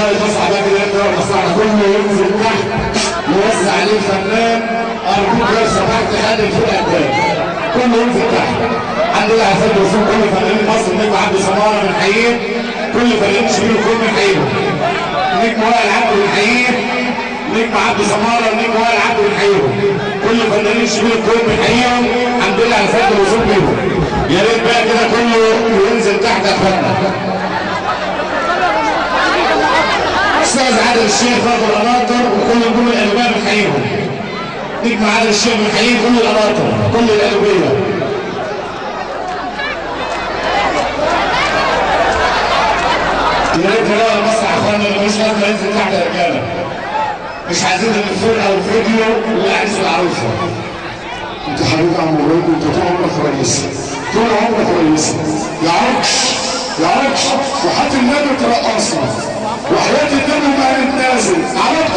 شويه تصحى بدري يبدا المصلحه كله ينزل تحت يوزع عليه الفنان ارجوك لو سمحت خلي الفرقه التاني كله ينزل تحت الحمد لله على فكره وصول كل فنانين مصر نجم عبد سماره من حيين كل فنانين شبيل الكون من حيين نجم وائل عبد من حيين نجم عبد سماره ونجم وائل عبد من حيين كل فنانين شبيل الكون من حيين الحمد لله على فكره وصول بيهم يا ريت بقى كده كله ينزل تحت يا اخوانا استاذ عادل الشيخ فاضل القناطر وكل نجوم الالوان بنحييهم نجم عادل الشيخ بنحييه كل القناطر كل الالويه يا ريت نلاقي المسرح يا اخوانا اللي مش لازم ينزل تحت يا رجاله مش عايزين الفرقه والفيديو والعرس والعروسه انت حبيب عم ولاد انت طول عمرك كويس طول عمرك كويس يا عرش يا عرش وحات النبي ترقصنا وحياة النبي ما نتنازل عرب